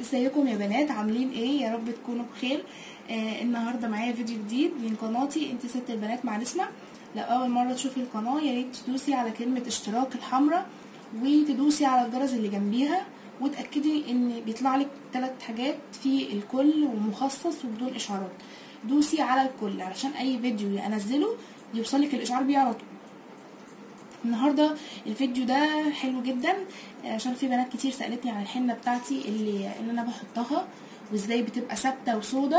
ازيكم يا بنات عاملين ايه يا رب تكونوا بخير آه النهارده معايا فيديو جديد من قناتي انت ست البنات مع نسمة لو اول مره تشوفي القناه يا ريت تدوسي على كلمه اشتراك الحمراء وتدوسي على الجرس اللي جنبيها وتاكدي ان بيطلع لك ثلاث حاجات في الكل ومخصص وبدون اشعارات دوسي على الكل علشان اي فيديو انزله يوصلك الاشعار بيه على طول النهارده الفيديو ده حلو جدا عشان في بنات كتير سالتني عن الحنه بتاعتي اللي اللي انا بحطها وازاي بتبقى ثابته وسودة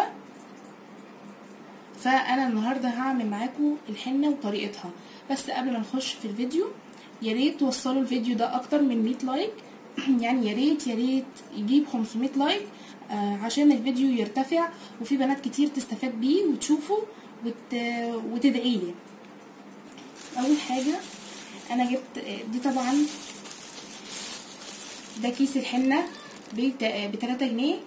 فانا النهارده هعمل معاكم الحنه وطريقتها بس قبل ما نخش في الفيديو يا ريت توصلوا الفيديو ده اكتر من 100 لايك يعني يا ريت يا ريت يجيب 500 لايك آه عشان الفيديو يرتفع وفي بنات كتير تستفاد بيه وتشوفه وت... وتدعي لي اول حاجه انا جبت دي طبعا ده كيس الحنه ب 3 جنيه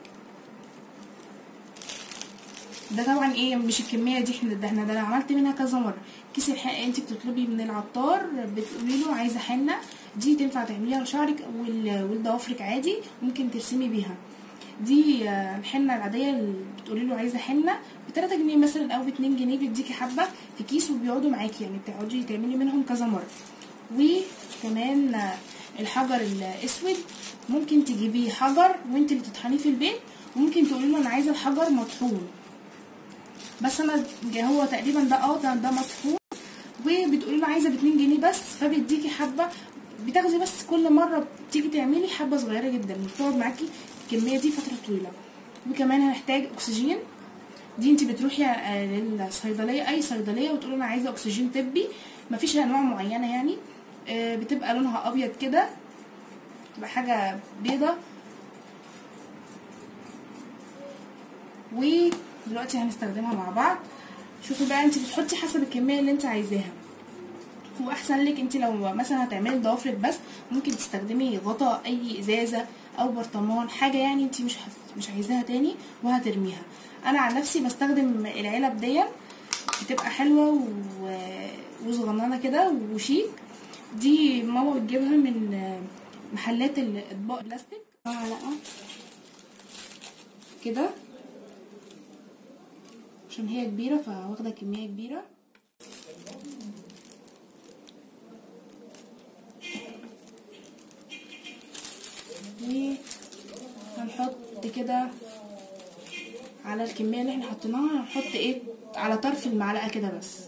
ده طبعا ايه مش الكميه دي احنا ده احنا ده انا عملت منها كذا مره كيس الحنه انت بتطلبي من العطار بتقولي له عايزه حنه دي تنفع تعمليها لشعرك ولضوافرك عادي ممكن ترسمي بيها دي الحنه العاديه اللي بتقولي له عايزه حنه ب 3 جنيه مثلا او ب 2 جنيه بيديكي حبه في كيس وبيقعدوا معاكي يعني بتقعدي تعملي منهم كذا مره وكمان الحجر الاسود ممكن تجيبيه حجر وانت اللي تطحنيه في البيت وممكن تقولي له انا عايزه الحجر مطحون بس انا هو تقريبا ده اه ده, ده مطحون وبتقولي له عايزه ب 2 جنيه بس فبيديكي حبه بتاخدي بس كل مره بتيجي تعملي حبه صغيره جدا بتقعد معاكي الكميه دي فتره طويله وكمان هنحتاج اكسجين دي انت بتروحي للصيدليه اي صيدليه وتقولي انا عايزه اكسجين طبي مفيش انواع معينه يعني بتبقى لونها ابيض كده تبقى حاجه بيضه ودلوقتي هنستخدمها مع بعض شوفي بقى انت بتحطي حسب الكميه اللي انت عايزاها واحسن لك انت لو مثلا هتعملي ضوافرك بس ممكن تستخدمي غطا اي ازازه او برطمان حاجه يعني انت مش مش عايزاها تاني وهترميها انا عن نفسي بستخدم العلب دي بتبقى حلوه وصغننه كده وشيك دي ماما بتجيبها من محلات الاطباق بلاستيك معلقه كده عشان هي كبيره فواخده كميه كبيره وهنحط كده على الكميه اللي احنا حطيناها هنحط ايه على طرف المعلقه كده بس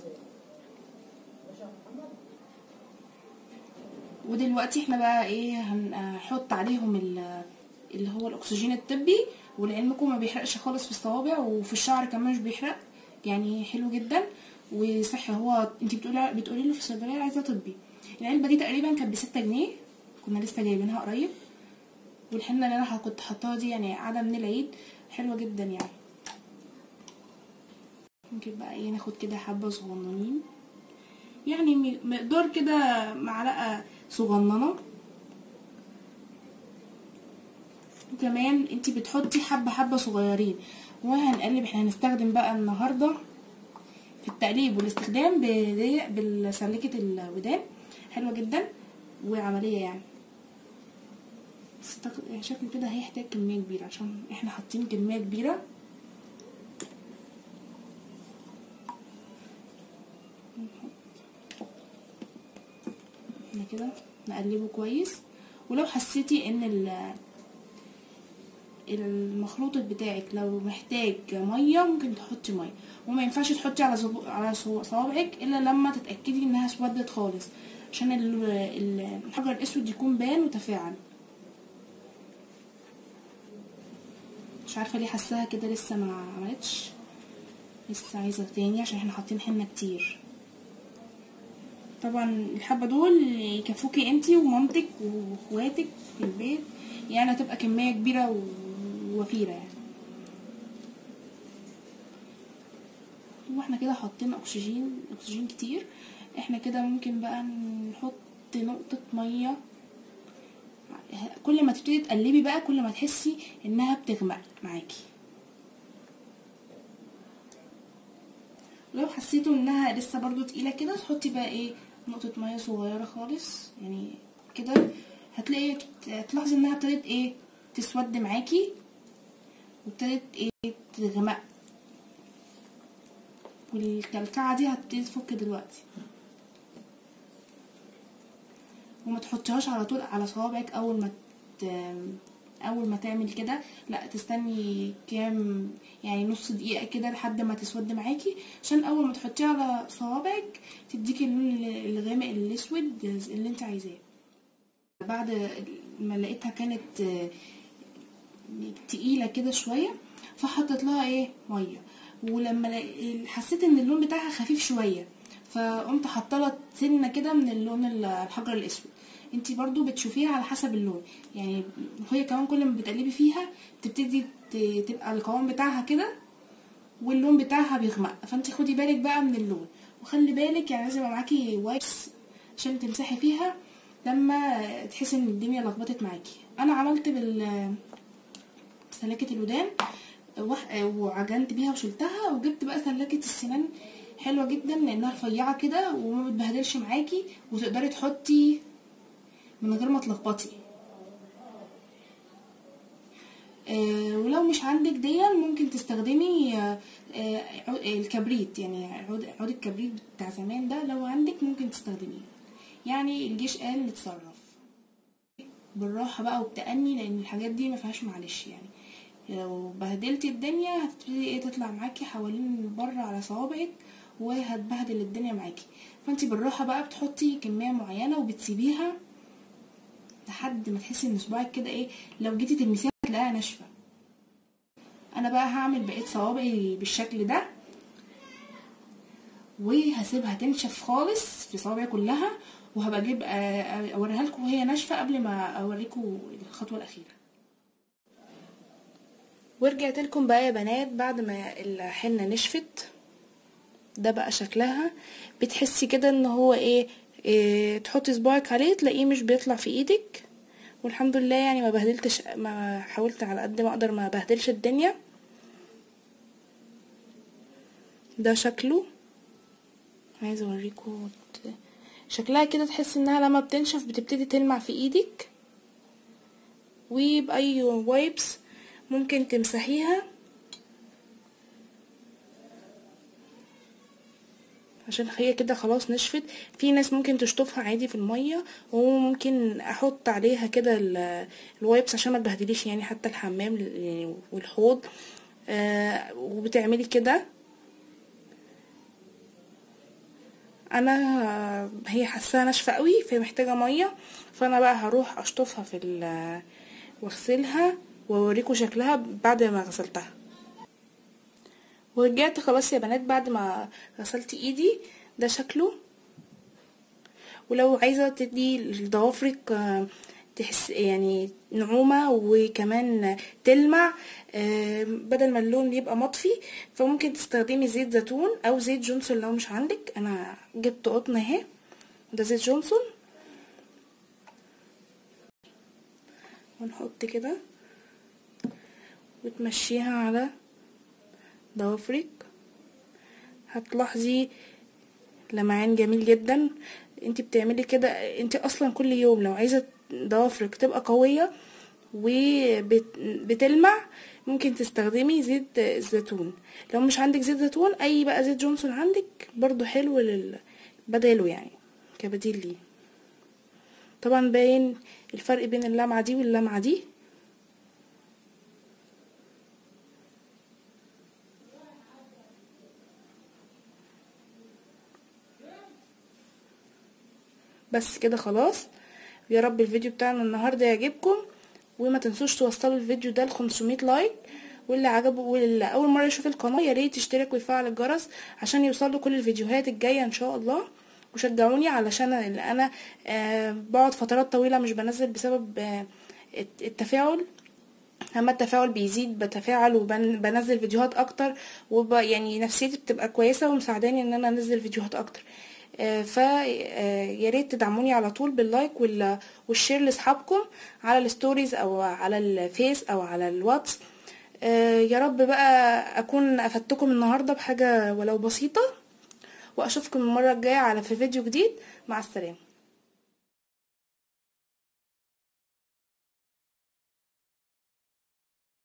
ودلوقتي احنا بقى ايه هنحط عليهم اللي هو الاكسجين الطبي ولعلمكم ما بيحرقش خالص في الصوابع وفي الشعر كمان مش بيحرق يعني حلو جدا وصحي هو انت بتقولي بتقولي له في الصيدليه عايزه طبي العلبه دي تقريبا كانت بستة جنيه كنا لسه جايبينها قريب والحنه اللي انا كنت حطاها دي يعني قاعده من العيد حلوه جدا يعني ممكن بقى ايه ناخد كده حبه صغننين يعني مقدار كده معلقه صغننه وكمان انت بتحطي حبه حبه صغيرين وهنقلب احنا هنستخدم بقى النهارده في التقليب والاستخدام بسلكه الودان حلوه جدا وعمليه يعني بس شكله كده هيحتاج كميه كبيره عشان احنا حاطين كميه كبيره احنا كده نقلبه كويس ولو حسيتي ان المخلوط بتاعك لو محتاج ميه ممكن تحطي ميه وما ينفعش تحطي على زب... على صوابعك الا لما تتاكدي انها اسودت خالص عشان الحجر الاسود يكون بان وتفاعل مش عارفه ليه حاساها كده لسه ما عملتش لسه عايزه تاني عشان احنا حاطين حنه كتير طبعا الحبه دول يكفوكي انتي ومامتك واخواتك في البيت يعني هتبقى كميه كبيره ووفيره يعني واحنا كده حاطين اكسجين اكسجين كتير احنا كده ممكن بقى نحط نقطه ميه كل ما تبتدي تقلبي بقى كل ما تحسي انها بتغمق معاكي لو حسيتوا انها لسه برضو تقيله كده تحطي بقى ايه نقطه ميه صغيره خالص يعني كده هتلاقي تلاحظي انها ابتدت ايه تسود معاكي وابتدت ايه تغمق والكلكعه دي هتبتدي تفك دلوقتي وما تحطيهاش على طول على صوابعك اول ما ت... اول ما تعمل كده لا تستني كام يعني نص دقيقه كده لحد ما تسود معاكي عشان اول ما تحطيها على صوابعك تديكي اللون الغامق الاسود اللي انت عايزاه بعد ما لقيتها كانت تقيله كده شويه فحطيت لها ايه ميه ولما حسيت ان اللون بتاعها خفيف شويه فقمت حاطه لها سنه كده من اللون الحجر الاسود انتي برضو بتشوفيها على حسب اللون يعني هي كمان كل ما بتقلبي فيها تبتدي تبقى القوام بتاعها كده واللون بتاعها بيغمق فانتي خدي بالك بقى من اللون وخلي بالك يعني لازم يبقى معاكي وايبس عشان تمسحي فيها لما تحسي ان الدنيا لخبطت معاكي انا عملت بال سلاكه الودان وعجنت بيها وشلتها وجبت بقى سلاكه السنان حلوه جدا لانها رفيعه كده وما بتبهدلش معاكي وتقدري تحطي من غير ما تلخبطي آه ولو مش عندك دي ممكن تستخدمي آه آه الكبريت يعني عود, عود الكبريت بتاع زمان ده لو عندك ممكن تستخدميه يعني الجيش قال نتصرف بالراحة بقى وبتأني لأن الحاجات دي مفيهاش معلش يعني لو بهدلتي الدنيا هتبتدي ايه تطلع معاكي حوالين بره على صوابعك وهتبهدل الدنيا معاكي فانتي بالراحة بقى بتحطي كمية معينة وبتسيبيها لحد ما تحسي ان صباعك كده ايه لو جيتي تلمسيها هتلاقيها ناشفه انا بقى هعمل بقيه صوابعي بالشكل ده وهسيبها تنشف خالص في صوابعي كلها وهبقى اجيب اوريها لكم وهي ناشفه قبل ما اوريكم الخطوه الاخيره ورجعت لكم بقى يا بنات بعد ما الحنه نشفت ده بقى شكلها بتحسي كده ان هو ايه إيه تحطي صباعك عليه تلاقيه مش بيطلع في ايدك والحمد لله يعني ما بهدلتش ما حاولت على قد ما اقدر ما بهدلش الدنيا ده شكله عايزه اوريكم شكلها كده تحس انها لما بتنشف بتبتدي تلمع في ايدك وباي وايبس ممكن تمسحيها عشان هي كده خلاص نشفت في ناس ممكن تشطفها عادي في الميه وممكن احط عليها كده الوايبس عشان ما تبهدليش يعني حتى الحمام يعني والحوض آه وبتعملي كده انا هي حاساها ناشفه قوي فهي محتاجه ميه فانا بقى هروح اشطفها في واغسلها واوريكم شكلها بعد ما غسلتها ورجعت خلاص يا بنات بعد ما غسلت ايدي ده شكله ولو عايزه تدي لضوافرك تحس يعني نعومه وكمان تلمع بدل ما اللون يبقى مطفي فممكن تستخدمي زيت زيتون او زيت جونسون لو مش عندك انا جبت قطن اهي ده زيت جونسون ونحط كده وتمشيها على ضوافرك هتلاحظي لمعان جميل جدا انت بتعملي كده انت اصلا كل يوم لو عايزه ضوافرك تبقى قويه وبتلمع ممكن تستخدمي زيت الزيتون لو مش عندك زيت زيتون اي بقى زيت جونسون عندك برضو حلو لل... بداله يعني كبديل ليه طبعا باين الفرق بين اللمعه دي واللمعه دي بس كده خلاص يا رب الفيديو بتاعنا النهارده يعجبكم وما تنسوش توصلوا الفيديو ده ل 500 لايك واللي عجبه واللي اول مره يشوف القناه يا ريت يشترك ويفعل الجرس عشان يوصله كل الفيديوهات الجايه ان شاء الله وشجعوني علشان اللي انا آه بقعد فترات طويله مش بنزل بسبب آه التفاعل اما التفاعل بيزيد بتفاعل وبنزل فيديوهات اكتر وب يعني نفسيتي بتبقى كويسه ومساعداني ان انا انزل فيديوهات اكتر ف يا ريت تدعموني على طول باللايك والشير لاصحابكم على الستوريز او على الفيس او على الواتس يا رب بقى اكون افدتكم النهارده بحاجه ولو بسيطه واشوفكم المره الجايه على في فيديو جديد مع السلامه